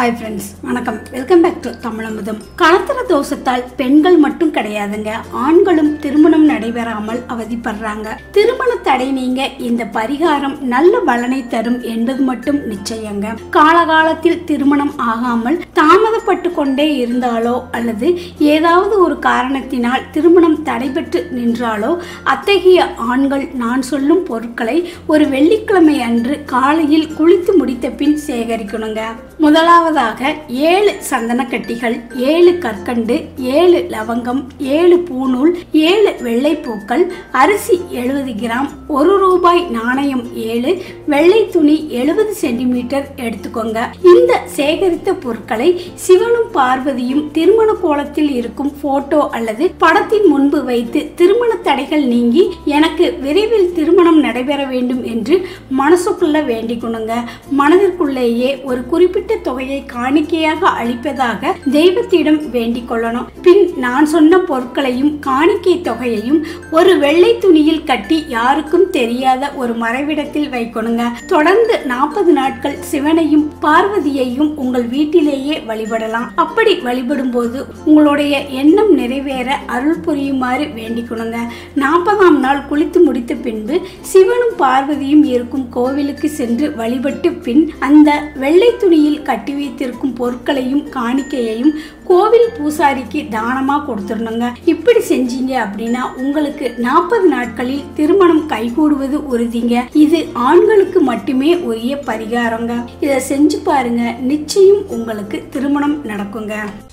hi friends வணக்கம் welcome back to Tamizhamudham களத்திர தோஷத்தால் பெண்கள் மட்டும் கிடையாதுங்க ஆண்களும் திருமணம் நடைபெறாமல் அவதிப்படுறாங்க திருமண தடை நீங்க இந்த பரிகாரம் நல்ல பலனை தரும் என்பது மட்டும் நிச்சயங்க காலகாலத்தில் திருமணம் ஆகாமல் தாமதப்பட்டு கொண்டே இருந்தாலோ அல்லது ஏதாவது ஒரு காரணத்தினால் திருமணம் தடைபெற்று நின்றாலோ அத்தகைய ஆண்கள் நான் சொல்லும் பொருட்களை ஒரு வெள்ளிக்கிழமை அன்று காலையில் குளித்து முடித்த பின் சேகரிக்கணுங்க முதலாவதாக ஏழு சந்தனக்கட்டிகள் ஏழு கற்கண்டு ஏழு லவங்கம் ஏழு பூநூல் ஏழு வெள்ளைப்பூக்கள் அரிசி எழுபது கிராம் ஒரு ரூபாய் நாணயம் ஏழு வெள்ளை துணி எழுபது சென்டிமீட்டர் எடுத்துக்கோங்க இந்த சேகரித்த பொருட்களை சிவனும் பார்வதியும் திருமண கோலத்தில் இருக்கும் போட்டோ அல்லது படத்தின் முன்பு வைத்து திருமண தடைகள் நீங்கி எனக்கு விரைவில் திருமணம் நடைபெற வேண்டும் என்று மனசுக்குள்ள வேண்டிக்கணுங்க மனதிற்குள்ளேயே ஒரு குறிப்பிட்ட தொகையை காணிக்கையாக அளிப்பதாக தெய்வத்திடம் வேண்டிக் கொள்ளணும் பின் நான் சொன்ன பொருட்களையும் காணிக்கை தொகையையும் ஒரு வெள்ளை துணியில் கட்டி யாருக்கும் தெரியாத ஒரு மறைவிடத்தில் வைக்கணுங்க தொடர்ந்து நாற்பது நாட்கள் சிவனையும் பார்வதியையும் உங்கள் வீட்டிலேயே வழிபடலாம் அப்படி வழிபடும் போது உங்களுடைய எண்ணம் நிறைவேற அருள் புரியுமாறு வேண்டிக்கணுங்க நாற்பதாம் நாள் குளித்து முடித்த பின்பு சிவனும் பார்வதியும் இருக்கும் கோவிலுக்கு சென்று வழிபட்டு பின் அந்த வெள்ளை துணியில் கட்டி வைத்திருக்கும் பொருட்களையும் காணிக்கையையும் கோவில் பூசாரிக்கு தானமா கொடுத்துடணுங்க இப்படி செஞ்சீங்க அப்படின்னா உங்களுக்கு நாற்பது நாட்களில் திருமணம் கைகூடுவது உறுதிங்க இது ஆண்களுக்கு மட்டுமே உரிய பரிகாரங்க இதை செஞ்சு பாருங்க நிச்சயம் உங்களுக்கு திருமணம் நடக்குங்க